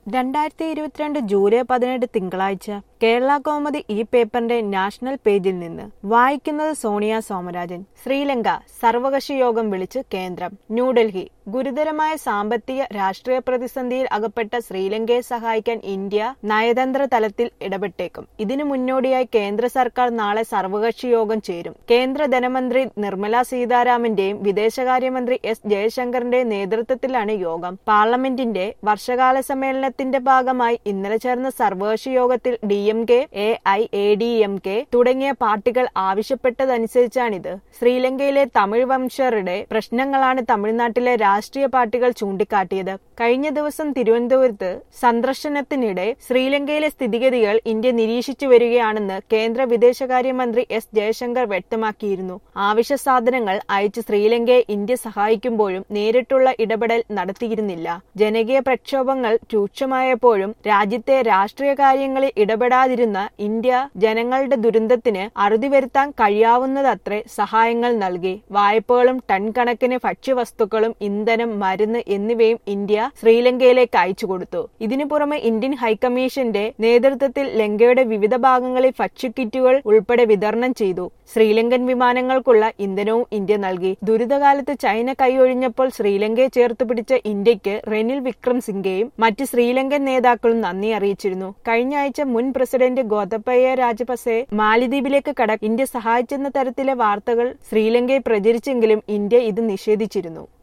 രണ്ടായിരത്തി ഇരുപത്തിരണ്ട് ജൂലൈ പതിനെട്ട് തിങ്കളാഴ്ച കേരള കോമതി ഈ പേപ്പറിന്റെ നാഷണൽ പേജിൽ നിന്ന് വായിക്കുന്നത് സോണിയ സോമരാജൻ ശ്രീലങ്ക സർവകക്ഷി യോഗം വിളിച്ച് കേന്ദ്രം ന്യൂഡൽഹി ഗുരുതരമായ സാമ്പത്തിക രാഷ്ട്രീയ പ്രതിസന്ധിയിൽ അകപ്പെട്ട ശ്രീലങ്കയെ സഹായിക്കാൻ ഇന്ത്യ നയതന്ത്ര തലത്തിൽ ഇടപെട്ടേക്കും ഇതിനു മുന്നോടിയായി കേന്ദ്ര സർക്കാർ നാളെ സർവകക്ഷി യോഗം ചേരും കേന്ദ്ര ധനമന്ത്രി നിർമ്മല സീതാരാമന്റെയും വിദേശകാര്യമന്ത്രി എസ് ജയശങ്കറിന്റെയും നേതൃത്വത്തിലാണ് യോഗം പാർലമെന്റിന്റെ വർഷകാല സമ്മേളനത്തിന്റെ ഭാഗമായി ഇന്നലെ ചേർന്ന സർവകക്ഷി യോഗത്തിൽ D M K A I A D M K തുടങ്ങിയ പാർട്ടികൾ ആവശ്യപ്പെട്ടതനുസരിച്ചാണിത് ശ്രീലങ്കയിലെ തമിഴ് വംശരുടെ പ്രശ്നങ്ങളാണ് തമിഴ്നാട്ടിലെ രാഷ്ട്രീയ പാർട്ടികൾ ചൂണ്ടിക്കാട്ടിയത് കഴിഞ്ഞ ദിവസം തിരുവനന്തപുരത്ത് സന്ദർശനത്തിനിടെ ശ്രീലങ്കയിലെ സ്ഥിതിഗതികൾ ഇന്ത്യ നിരീക്ഷിച്ചു വരികയാണെന്ന് കേന്ദ്ര വിദേശകാര്യമന്ത്രി എസ് ജയശങ്കർ വ്യക്തമാക്കിയിരുന്നു ആവശ്യ സാധനങ്ങൾ അയച്ച് ശ്രീലങ്കയെ ഇന്ത്യ സഹായിക്കുമ്പോഴും നേരിട്ടുള്ള ഇടപെടൽ നടത്തിയിരുന്നില്ല ജനകീയ പ്രക്ഷോഭങ്ങൾ രൂക്ഷമായപ്പോഴും രാജ്യത്തെ രാഷ്ട്രീയ കാര്യങ്ങളിൽ ഇടപെടാതിരുന്ന ഇന്ത്യ ജനങ്ങളുടെ ദുരന്തത്തിന് അറുതി വരുത്താൻ കഴിയാവുന്നതത്രേ സഹായങ്ങൾ നൽകി വായ്പകളും ടൺ കണക്കിന് ഭക്ഷ്യവസ്തുക്കളും ഇന്ധനം മരുന്ന് എന്നിവയും ഇന്ത്യ ശ്രീലങ്കയിലേക്ക് അയച്ചു കൊടുത്തു ഇതിനു പുറമെ ഇന്ത്യൻ ഹൈക്കമ്മീഷന്റെ നേതൃത്വത്തിൽ ലങ്കയുടെ വിവിധ ഭാഗങ്ങളിൽ ഭക്ഷ്യക്കിറ്റുകൾ ഉൾപ്പെടെ വിതരണം ചെയ്തു ശ്രീലങ്കൻ വിമാനങ്ങൾക്കുള്ള ഇന്ധനവും ഇന്ത്യ നൽകി ദുരിതകാലത്ത് ചൈന കൈയൊഴിഞ്ഞപ്പോൾ ശ്രീലങ്കയെ ചേർത്ത് പിടിച്ച ഇന്ത്യക്ക് റെനിൽ വിക്രം സിംഗെയും മറ്റ് ശ്രീലങ്കൻ നേതാക്കളും നന്ദി അറിയിച്ചിരുന്നു കഴിഞ്ഞ ആഴ്ച മുൻ പ്രസിഡന്റ് ഗോതബയ രാജപക്സെ മാലിദ്വീപിലേക്ക് കട ഇന്ത്യ സഹായിച്ചെന്ന തരത്തിലെ വാർത്തകൾ ശ്രീലങ്കയിൽ പ്രചരിച്ചെങ്കിലും ഇന്ത്യ ഇത് നിഷേധിച്ചിരുന്നു